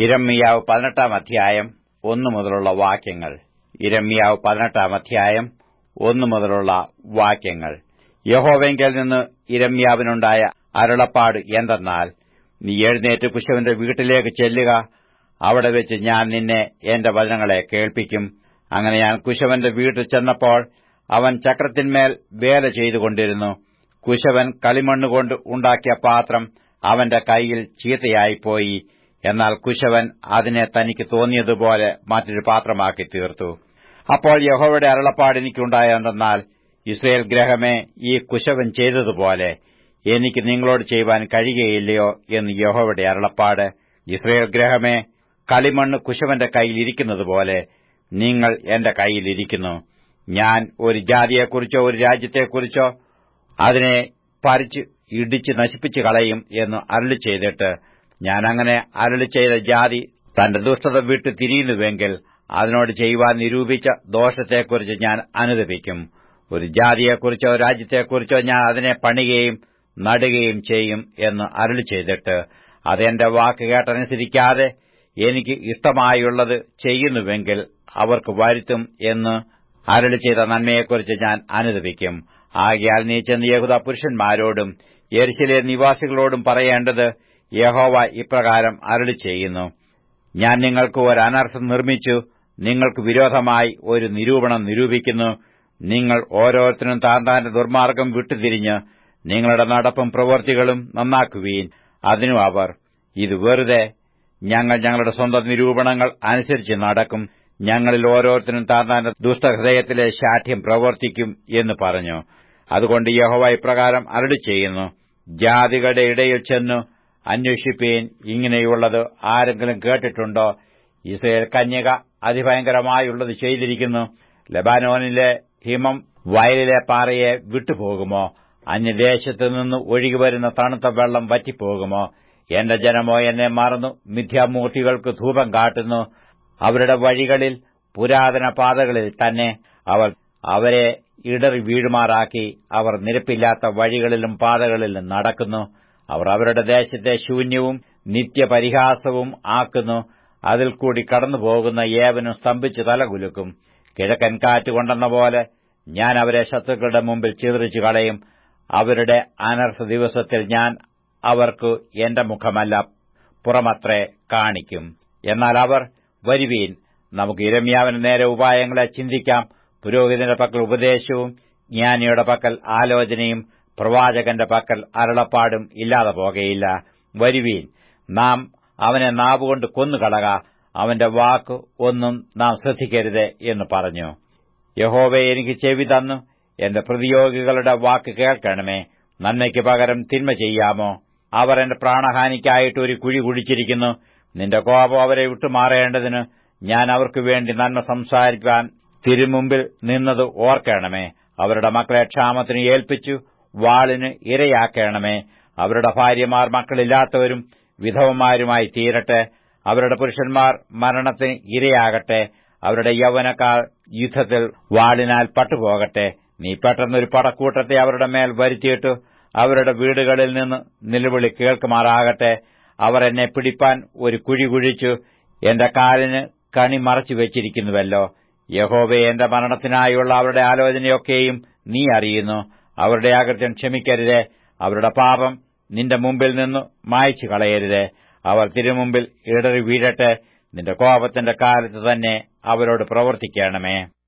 ഇരമ്മിയാവ് പതിനെട്ടാം അധ്യായം ഒന്നു മുതലുള്ള വാക്യങ്ങൾ ഇരമ്മിയാവ് പതിനെട്ടാം അധ്യായം ഒന്നു മുതലുള്ള വാക്യങ്ങൾ യഹോവെങ്കിൽ നിന്ന് ഇരമ്യാവിനുണ്ടായ അരുളപ്പാട് എന്തെന്നാൽ നീ എഴുന്നേറ്റ് കുശവന്റെ വീട്ടിലേക്ക് ചെല്ലുക അവിടെ വെച്ച് ഞാൻ നിന്നെ എന്റെ വചനങ്ങളെ കേൾപ്പിക്കും അങ്ങനെ ഞാൻ കുശവന്റെ വീട്ടിൽ ചെന്നപ്പോൾ അവൻ ചക്രത്തിന്മേൽ വേല ചെയ്തുകൊണ്ടിരുന്നു കുശവൻ കളിമണ്ണുകൊണ്ട് ഉണ്ടാക്കിയ പാത്രം അവന്റെ കൈയിൽ ചീത്തയായിപ്പോയി എന്നാൽ കുശവൻ അതിനെ തനിക്ക് തോന്നിയതുപോലെ മറ്റൊരു പാത്രമാക്കി തീർത്തു അപ്പോൾ യഹോവയുടെ അരുളപ്പാട് എനിക്കുണ്ടായെന്നാൽ ഇസ്രയേൽ ഗ്രഹമേ ഈ കുശവൻ ചെയ്തതുപോലെ എനിക്ക് നിങ്ങളോട് ചെയ്യുവാൻ കഴിയുകയില്ലയോ എന്ന് യഹോവയുടെ അരുളപ്പാട് ഇസ്രയേൽ ഗ്രഹമേ കളിമണ്ണ് കുശവന്റെ കൈയിലിരിക്കുന്നതുപോലെ നിങ്ങൾ എന്റെ കൈയിലിരിക്കുന്നു ഞാൻ ഒരു ജാതിയെക്കുറിച്ചോ ഒരു രാജ്യത്തെക്കുറിച്ചോ അതിനെ പരിച്ച് ഇടിച്ച് നശിപ്പിച്ചു കളയും എന്ന് അരുളി ചെയ്തിട്ട് ഞാൻ അങ്ങനെ അരുളി ചെയ്ത ജാതി തന്റെ ദുഷ്ടത വിട്ടു തിരിയുന്നുവെങ്കിൽ അതിനോട് ചെയ്യുവാൻ നിരൂപിച്ച ദോഷത്തെക്കുറിച്ച് ഞാൻ അനുദപിക്കും ഒരു ജാതിയെക്കുറിച്ചോ രാജ്യത്തെക്കുറിച്ചോ ഞാൻ അതിനെ പണിയുകയും നടുകയും ചെയ്യും എന്ന് അരുളി ചെയ്തിട്ട് അതെന്റെ വാക്ക് കേട്ടനുസരിക്കാതെ എനിക്ക് ഇഷ്ടമായുള്ളത് ചെയ്യുന്നുവെങ്കിൽ അവർക്ക് വരുത്തും എന്ന് അരുളി ചെയ്ത നന്മയെക്കുറിച്ച് ഞാൻ അനുദപിക്കും ആകയാൽ നീ ചെന്ന് യഹുദ പുരുഷന്മാരോടും യെരുശിലെ നിവാസികളോടും പറയേണ്ടത് യഹോവ ഇപ്രകാരം അരുളി ചെയ്യുന്നു ഞാൻ നിങ്ങൾക്ക് ഒരു അനർത്ഥം നിർമ്മിച്ചു നിങ്ങൾക്ക് വിരോധമായി ഒരു നിരൂപണം നിരൂപിക്കുന്നു നിങ്ങൾ ഓരോരുത്തരും താൻ താന്റെ ദുർമാർഗം വിട്ടുതിരിഞ്ഞ് നിങ്ങളുടെ നടപ്പും പ്രവൃത്തികളും നന്നാക്കുവീൻ അതിനു അവർ ഇത് വെറുതെ ഞങ്ങൾ ഞങ്ങളുടെ സ്വന്തം നിരൂപണങ്ങൾ അനുസരിച്ച് നടക്കും ഞങ്ങളിൽ ഓരോരുത്തരും താൻ താന്റെ ദുഷ്ടഹൃദയത്തിലെ ശാഠ്യം പ്രവർത്തിക്കും എന്ന് പറഞ്ഞു അതുകൊണ്ട് യഹോവ ഇപ്രകാരം അരളി ചെയ്യുന്നു ജാതികളുടെ ഇടയിൽ ചെന്നു അന്വേഷിപ്പീൻ ഇങ്ങനെയുള്ളത് ആരെങ്കിലും കേട്ടിട്ടുണ്ടോ ഇസ്രയേൽ കന്യക അതിഭയങ്കരമായുള്ളത് ചെയ്തിരിക്കുന്നു ലബാനോനിലെ ഹിമം വയലിലെ പാറയെ വിട്ടുപോകുമോ അന്യദേശത്തു നിന്ന് ഒഴുകിവരുന്ന തണുത്ത വെള്ളം വറ്റിപ്പോകുമോ എന്റെ ജനമോ എന്നെ മറന്നു മിഥ്യാമൂർത്തികൾക്ക് ധൂപം കാട്ടുന്നു അവരുടെ വഴികളിൽ പുരാതന പാതകളിൽ തന്നെ അവർ അവരെ ഇടറി വീഴുമാറാക്കി അവർ നിരപ്പില്ലാത്ത വഴികളിലും പാതകളിലും നടക്കുന്നു അവർ അവരുടെ ദേശത്തെ ശൂന്യവും നിത്യപരിഹാസവും ആക്കുന്നു അതിൽ കൂടി കടന്നുപോകുന്ന ഏവനും സ്തംഭിച്ച് തലകുലുക്കും കിഴക്കൻ കാറ്റ് കൊണ്ടെന്ന പോലെ ഞാൻ അവരെ ശത്രുക്കളുടെ മുമ്പിൽ ചിതറിച്ചു കളയും അവരുടെ അനർത്ഥ ദിവസത്തിൽ ഞാൻ അവർക്ക് എന്റെ മുഖമല്ല പുറമത്രേ കാണിക്കും എന്നാൽ അവർ വരുവീൻ നമുക്ക് ഇരമ്യാവിന് നേരെ ഉപായങ്ങളെ ചിന്തിക്കാം പുരോഹിതന്റെ പക്കൽ ഉപദേശവും ജ്ഞാനിയുടെ പക്കൽ ആലോചനയും പ്രവാചകന്റെ പക്കൽ അരുളപ്പാടും ഇല്ലാതെ പോകയില്ല വരുവീൻ നാം അവനെ നാവുകൊണ്ട് കൊന്നുകളക അവന്റെ വാക്ക് ഒന്നും നാം ശ്രദ്ധിക്കരുത് എന്ന് പറഞ്ഞു യഹോവെ എനിക്ക് ചെവി തന്നു എന്റെ പ്രതിയോഗികളുടെ വാക്ക് കേൾക്കണമേ നന്മയ്ക്ക് പകരം തിന്മ ചെയ്യാമോ അവർ എന്റെ പ്രാണഹാനിക്കായിട്ട് ഒരു കുഴി കുഴിച്ചിരിക്കുന്നു നിന്റെ കോപം അവരെ വിട്ടുമാറേണ്ടതിന് ഞാൻ അവർക്ക് വേണ്ടി നന്മ സംസാരിക്കാൻ തിരുമുമ്പിൽ നിന്നത് ഓർക്കണമേ അവരുടെ മക്കളെ ക്ഷാമത്തിന് ഏൽപ്പിച്ചു വാളിന് ഇരയാക്കണമേ അവരുടെ ഭാര്യമാർ മക്കളില്ലാത്തവരും വിധവമാരുമായി തീരട്ടെ അവരുടെ പുരുഷന്മാർ മരണത്തിന് ഇരയാകട്ടെ അവരുടെ യൗവനക്കാർ യുദ്ധത്തിൽ വാളിനാൽ പട്ടുപോകട്ടെ നീ പെട്ടെന്നൊരു പടക്കൂട്ടത്തെ അവരുടെ മേൽ വരുത്തിയിട്ട് അവരുടെ വീടുകളിൽ നിന്ന് നിലവിളി കേൾക്കുമാറാകട്ടെ അവർ എന്നെ പിടിപ്പാൻ ഒരു കുഴി കുഴിച്ചു എന്റെ കാലിന് കണി മറച്ചു വെച്ചിരിക്കുന്നുവല്ലോ യഹോവെ എന്റെ മരണത്തിനായുള്ള അവരുടെ ആലോചനയൊക്കെയും നീ അറിയുന്നു അവരുടെ അകൃത്യം ക്ഷമിക്കരുതേ അവരുടെ പാപം നിന്റെ മുമ്പിൽ നിന്ന് മായ്ച്ചു കളയരുതേ അവർ തിരുമുമ്പിൽ ഇടറി വീഴട്ടെ നിന്റെ കോപത്തിന്റെ കാലത്ത് തന്നെ അവരോട് പ്രവർത്തിക്കണമേ